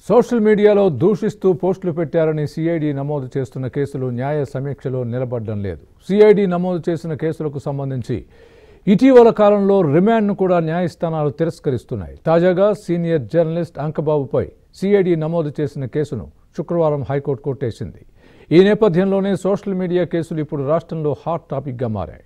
social మీడియాలో దూషిస్తూ పోస్టులు పెట్టారని సిఐడి నమోదు చేస్తున్న కేసులు న్యాయ సమీక్షలో నిలబడడం లేదు సిఐడి నమోదు చేసిన కేసులకు సంబంధించి ఇటీవల కాలంలో రిమాండ్ను కూడా న్యాయస్థానాలు తిరస్కరిస్తున్నాయి తాజాగా సీనియర్ జర్నలిస్ట్ అంకబాబుపై సిఐడి నమోదు చేసిన కేసును శుక్రవారం హైకోర్టు కొట్టేసింది ఈ నేపథ్యంలోనే సోషల్ మీడియా కేసులు ఇప్పుడు రాష్ట్రంలో హాట్ టాపిక్గా మారాయి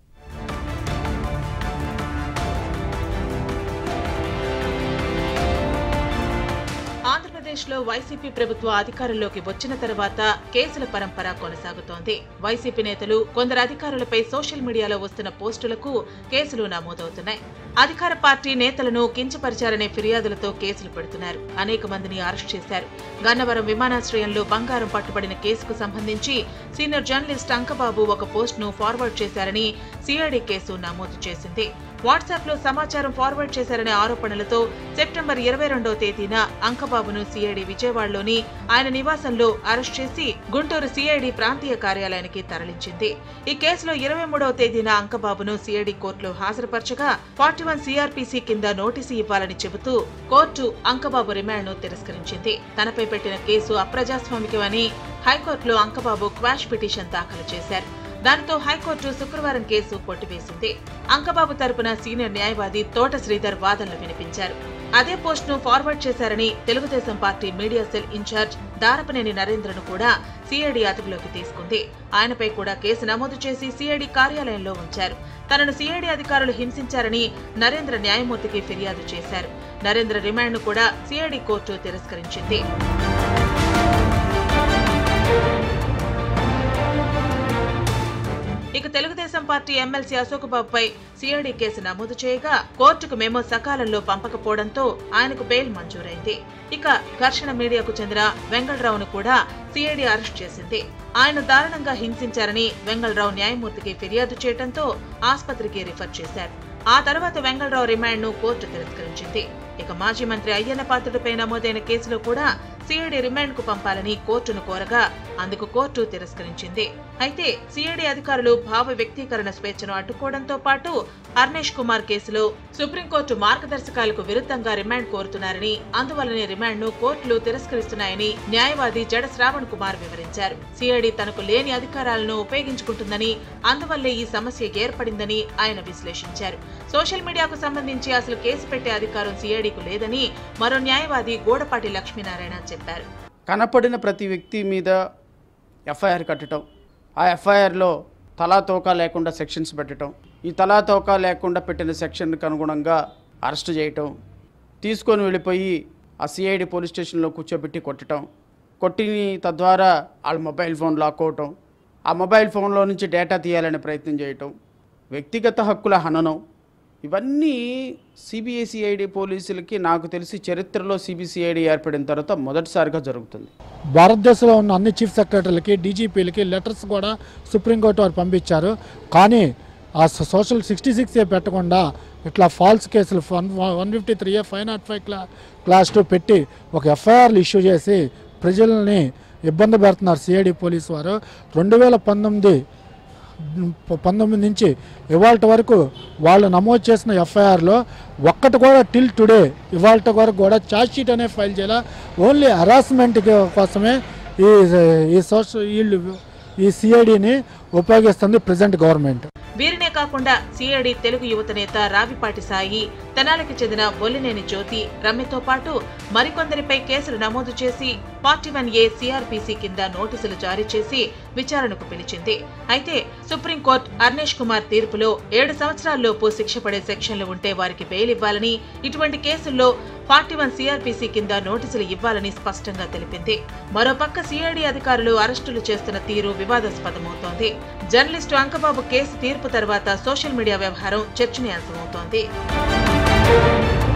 ఆంధ్రప్రదేశ్లో వైసీపీ ప్రభుత్వ అధికారంలోకి వచ్చిన తర్వాత కేసుల పరంపర కొనసాగుతోంది వైసీపీ నేతలు కొందరు అధికారులపై సోషల్ మీడియాలో వస్తున్న పోస్టులకు కేసులు నమోదవుతున్నాయి అధికార పార్టీ నేతలను కించపరిచారనే ఫిర్యాదులతో కేసులు పెడుతున్నారు అనేక మందిని అరెస్ట్ చేశారు గన్నవరం విమానాశ్రయంలో బంగారం పట్టుబడిన కేసుకు సంబంధించి సీనియర్ జర్నలిస్ట్ అంకబాబు ఒక పోస్ట్ను ఫార్వర్డ్ చేశారని సిఐడి కేసు నమోదు చేసింది వాట్సాప్ లో సమాచారం ఫార్వర్డ్ చేశారనే ఆరోపణలతో సెప్టెంబర్ ఇరవై రెండవ తేదీన అంకబాబును సిఐడి విజయవాడలోని ఆయన నివాసంలో అరెస్ట్ చేసి గుంటూరు సిఐడి ప్రాంతీయ కార్యాలయానికి తరలించింది ఈ కేసులో ఇరవై మూడవ తేదీన అంకబాబును సిఐడి కోర్టులో హాజరుపరచగా ఫార్టీ వన్ సిఆర్పిసి కింద నోటీసు ఇవ్వాలని చెబుతూ కోర్టు అంకబాబు రిమాండ్ను తిరస్కరించింది తనపై పెట్టిన కేసు అప్రజాస్వామికమని హైకోర్టులో అంకబాబు క్వాష్ పిటిషన్ దాఖలు చేశారు దానితో హైకోర్టు శుక్రవారం కేసు కొట్టివేసింది అంకబాబు తరపున సీనియర్ న్యాయవాది తోట శ్రీధర్ వాదనలు వినిపించారు అదే పోస్ట్ ను ఫార్వర్డ్ చేశారని Telugu Desam party media cell incharge Darapaneni నరేంద్రను కూడా సిఐడి అదుపులోకి తీసుకుంది ఆయనపై కూడా కేసు నమోదు చేసి సిఐడి కార్యాలయంలో ఉంచారు తనను సిఐడి అధికారులు హింసించారని నరేంద్ర న్యాయమూర్తికి ఫిర్యాదు చేశారు నరేంద్ర రిమాండ్ను కూడా సిఐడి కోర్టు తిరస్కరించింది ఇక తెలుగుదేశం పార్టీ ఎమ్మెల్సీ అశోక్ బాబుపై సిఐడి కేసు నమోదు చేయగా కోర్టుకు మెమో సకాలంలో పంపకపోవడంతో ఆయనకు బెయిల్ మంజూరైంది ఇక ఘర్షణ మీడియాకు చెందిన వెంగళరావును కూడా సిఐడి అరెస్ట్ చేసింది ఆయన దారుణంగా హింసించారని వెంగళరావు న్యాయమూర్తికి ఫిర్యాదు చేయడంతో ఆసుపత్రికి రిఫర్ చేశారు ఆ తర్వాత వెంగళరావు రిమాండ్ ను కోర్టు తిరస్కరించింది ఇక మాజీ మంత్రి అయ్యన్న పాత్రుడిపై నమోదైన కేసులో కూడా సిఐడి రిమాండ్ కు పంపాలని కోర్టును కోరగా అందుకు కోర్టు తిరస్కరించింది అయితే సిఐడి అధికారులు భావ వ్యక్తీకరణ స్వేచ్ఛను అడ్డుకోవడంతో పాటు హర్నేష్ కుమార్ కేసులో సుప్రీంకోర్టు మార్గదర్శకాలకు విరుద్ధంగా రిమాండ్ కోరుతున్నారని అందువల్లనే రిమాండ్ ను కోర్టులు తిరస్కరిస్తున్నాయని న్యాయవాది జడ శ్రావణ్ కుమార్ వివరించారు సిఐడి తనకు లేని అధికారాలను ఉపయోగించుకుంటుందని అందువల్లే ఈ సమస్య ఏర్పడిందని ఆయన విశ్లేషించారు సోషల్ మీడియాకు సంబంధించి అసలు కేసు పెట్టే అధికారం సిఐడికు లేదని మరో న్యాయవాది గోడపాటి లక్ష్మీనారాయణ చెప్పారు కనపడిన ప్రతి వ్యక్తి మీద ఎఫ్ఐఆర్ కట్టడం ఆ ఎఫ్ఐఆర్లో తలా తోకా లేకుండా సెక్షన్స్ పెట్టడం ఈ తలా తోకా లేకుండా పెట్టిన సెక్షన్కి అనుగుణంగా అరెస్ట్ చేయటం తీసుకొని వెళ్ళిపోయి ఆ సిఐడి పోలీస్ స్టేషన్లో కూర్చోబెట్టి కొట్టడం కొట్టి తద్వారా వాళ్ళ మొబైల్ ఫోన్ లాక్ అవటం ఆ మొబైల్ ఫోన్లో నుంచి డేటా తీయాలనే ప్రయత్నం చేయటం వ్యక్తిగత హక్కుల హననం ఇవన్నీ సిబిఐసిఐడి పోలీసులకి నాకు తెలిసి చరిత్రలో సిబిసిఐడి ఏర్పడిన తర్వాత మొదటిసారిగా జరుగుతుంది భారతదేశంలో ఉన్న అన్ని చీఫ్ సెక్రటరీలకి డీజీపీలకి లెటర్స్ కూడా సుప్రీంకోర్టు వారు పంపించారు కానీ ఆ so- social sixty six A పెట్టకుండా ఇట్లా ఫాల్స్ కేసులు one one fifty three A five naught five క్లా క్లాస్ టూ పెట్టి ఒక ఎఫ్ఐఆర్లు ఇష్యూ చేసి ప్రజల్ని ఇబ్బంది పెడుతున్నారు సిఐడి పోలీసు వారు రెండు వేల పంతొమ్మిది ప- పంతొమ్మిది నుంచి ఇవాళ వరకు వాళ్ళు నమోదు చేసిన ఎఫ్ఐఆర్లో ఒక్కటి కూడా టిల్ టుడే ఇవాళ వరకు కూడా ఛార్జ్ షీట్ అనే ఫైల్ చేయాల ఓన్లీ హరాస్మెంట్ కోసమే ఈ ఈ సోషల్ వీళ్ళు ఈ సిఐడిని ఉపయోగిస్తుంది ప్రజెంట్ గవర్నమెంట్ వీరినే కాకుండా సిఐడి తెలుగు యువత నేత రావిపాటి సాయి తెనాలికి చెందిన బొల్లినేని జ్యోతి రమ్యతో పాటు మరికొందరిపై కేసులు నమోదు చేసి ఫార్టీ వన్ ఏ సిఆర్పిసి కింద నోటీసులు జారీ చేసి విచారణకు పిలిచింది అయితే సుప్రీంకోర్టు అర్నేష్ కుమార్ తీర్పులో ఏడు సంవత్సరాల్లోపు శిక్ష పడే సెక్షన్లు ఉంటే వారికి బెయిల్ ఇవ్వాలని ఇటువంటి కేసుల్లో ఫార్టీ వన్ సిఆర్పిసి కింద నోటీసులు ఇవ్వాలని స్పష్టంగా తెలిపింది మరోపక్క సిఐడి అధికారులు అరెస్టులు చేస్తున్న తీరు వివాదాస్పదమవుతోంది జర్నలిస్టు అంకబాబు కేసు తీర్పు తర్వాత సోషల్ మీడియా వ్యవహారం చర్చనీయాంశమవుతోంది